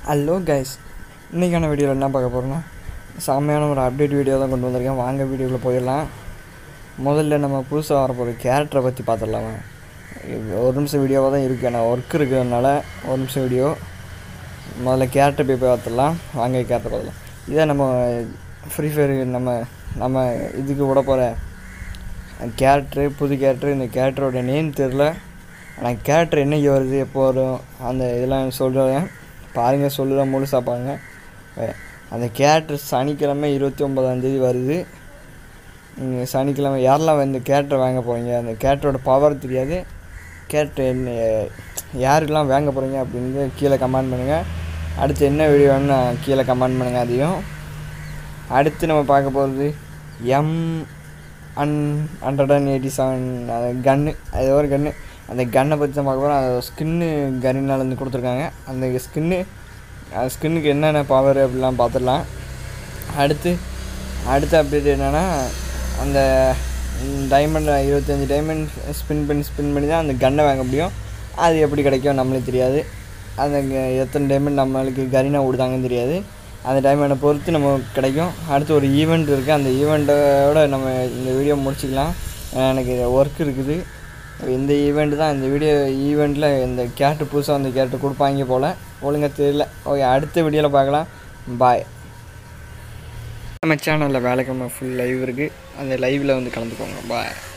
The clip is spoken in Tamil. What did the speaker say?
ஹலோ கைஸ் இன்றைக்கான வீடியோவில் என்ன பார்க்க போகிறோன்னா செம்மையான ஒரு அப்டேட் வீடியோ தான் கொண்டு வந்திருக்கேன் வாங்க வீடியோக்குள்ளே போயிடலாம் முதல்ல நம்ம புதுசாக வரப்போகிற கேரக்டரை பற்றி பார்த்துடலாம் ஒரு நிமிஷம் வீடியோவாக தான் இருக்குது ஏன்னா ஒர்க் இருக்கிறதுனால ஒரு நிமிஷம் வீடியோ முதல்ல கேரக்டர் போய் போய் பார்த்துடலாம் வாங்க கேரக்டர் பார்த்துடலாம் இதை நம்ம ஃப்ரீ ஃபயர் நம்ம நம்ம இதுக்கு விட போகிற கேரக்டரு புது கேரக்டர் இந்த கேரக்டரோட நேம் தெரில ஆனால் கேரக்டர் என்னைக்கு வருது எப்போ வரும் அந்த இதெல்லாம் சொல்கிறேன் பாருங்கள் சொல்லுறேன் முழுசாக பாருங்க அஹ் அந்த கேரக்டர் சனிக்கிழமை இருபத்தி ஒன்பதாந்தேதி வருது நீங்கள் சனிக்கிழமை யாரெல்லாம் இந்த கேரக்டர் வாங்க போகிறீங்க அந்த கேரக்டரோட பவர் தெரியாது கேரக்டர் என்ன யாருக்கெல்லாம் வாங்க போகிறீங்க அப்படின்னு கீழே கமெண்ட் பண்ணுங்கள் அடுத்து என்ன வீடியோன்னு கீழே கமெண்ட் பண்ணுங்கள் அதையும் அடுத்து நம்ம பார்க்க போகிறது எம் அன் ஹண்ட்ரட் அண்ட் எயிட்டி செவன் அது கன்று அது ஒரு கன்று அந்த கன்னை பற்றி தான் பார்க்க போகிறோம் அது ஸ்கின்னு கன்னினால் வந்து கொடுத்துருக்காங்க அந்த ஸ்கின்னு அந்த ஸ்கின்னுக்கு என்னென்ன பவர் அப்படிலாம் பார்த்துடலாம் அடுத்து அடுத்த அப்டேட் என்னென்னா அந்த டைமண்ட் இருபத்தஞ்சி டைமண்ட் ஸ்பின் பண்ணி ஸ்பின் பண்ணி தான் அந்த கன்னை வாங்க முடியும் அது எப்படி கிடைக்கும் நம்மளுக்கு தெரியாது அந்த க- எத்தனை டைமண்ட் நம்மளுக்கு கரினா விடுதாங்கன்னு தெரியாது அந்த டைமண்டை பொறுத்து நம்ம கிடைக்கும் அடுத்து ஒரு ஈவெண்ட் இருக்குது அந்த ஈவெண்ட்டோட நம்ம இந்த வீடியோ முடிச்சிக்கலாம் ஏன்னா எனக்கு ஒர்க் இருக்குது இந்த ஈவெண்ட் தான் இந்த வீடியோ ஈவெண்ட்டில் இந்த கேரக்டர் புதுசாக அந்த கேரக்டர் கொடுப்பாங்க போல் ஒழுங்காக தெரியல ஓகே அடுத்த வீடியோவில் பார்க்கலாம் பாய் நம்ம சேனலில் வேலைக்கிழமை ஃபுல் லைவ் இருக்குது அந்த லைவில் வந்து கலந்துக்கோங்க பாய்